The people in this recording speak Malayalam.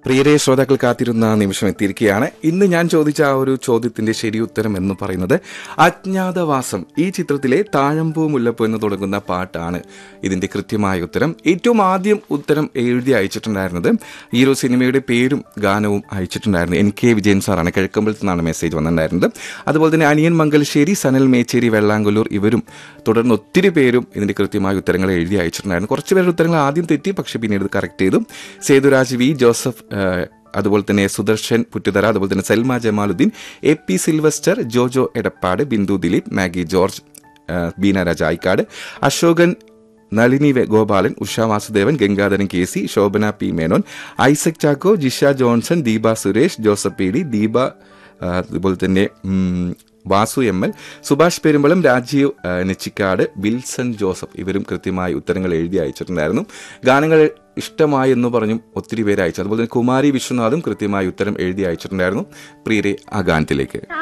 പ്രിയരെ ശ്രോതാക്കൾ കാത്തിരുന്ന നിമിഷം എത്തിയിരിക്കുകയാണ് ഇന്ന് ഞാൻ ചോദിച്ച ആ ഒരു ചോദ്യത്തിന്റെ ശരി ഉത്തരം എന്ന് പറയുന്നത് അജ്ഞാതവാസം ഈ ചിത്രത്തിലെ താഴമ്പൂ മുല്ലപ്പൂ എന്ന് തുടങ്ങുന്ന പാട്ടാണ് ഇതിന്റെ കൃത്യമായ ഉത്തരം ഏറ്റവും ആദ്യം ഉത്തരം എഴുതി അയച്ചിട്ടുണ്ടായിരുന്നത് ഈ ഒരു സിനിമയുടെ പേരും ഗാനവും അയച്ചിട്ടുണ്ടായിരുന്നു എൻ കെ വിജയൻ സാറാണ് കിഴക്കമ്പലത്തു നിന്നാണ് മെസ്സേജ് വന്നിട്ടുണ്ടായിരുന്നത് അതുപോലെ തന്നെ അനിയൻ മംഗലശ്ശേരി സനൽ മേച്ചേരി വെള്ളാങ്കൊല്ലൂർ ഇവരും തുടർന്ന് ഒത്തിരി പേരും ഇതിന്റെ കൃത്യമായ ഉത്തരങ്ങൾ എഴുതി അയച്ചിട്ടുണ്ടായിരുന്നു കുറച്ച് പേരുടെ ഉത്തരങ്ങൾ ആദ്യം തെറ്റി പക്ഷേ പിന്നീട് ഇത് കറക്റ്റ് ചെയ്തു സേതുരാജ് വി ജോസഫ് ആ, അതുപോലെ തന്നെ സുദർശൻ പുറ്റുതറ അതുപോലെ തന്നെ Salma Jamaluddin A P Sylvester Jojo Edappad Bindu Dileep Maggie George ആ, ബീന രാജ ആയിക്കാട് അശോകൻ നളിനി വെ- Gopalan Usha Vasudevan Gangadharan K C Shobhana P Menon Isaac Chacko Jisha Johnson Deepa Suresh Joseph P D Deepa ആ, അതുപോലെ തന്നെ ഉം, വാസു എം എൽ സുഭാഷ് പെരുമ്പളം രാജീവ് ആ, നെച്ചിക്കാട് വിൽസൺ ജോസഫ് ഇവരും കൃത്യമായി ഉത്തരങ്ങൾ എഴുതി അയച്ചിട്ടുണ്ടായിരുന്നു ഗാനങ്ങൾ ഇഷ്ടമായി എന്ന് പറഞ്ഞും ഒത്തിരി പേര് അയച്ചു അതുപോലെ തന്നെ കുമാരി വിശ്വനാഥും കൃത്യമായി ഉത്തരം എഴുതി അയച്ചിട്ടുണ്ടായിരുന്നു പ്രിയരെ ആ ഗാനത്തിലേക്ക്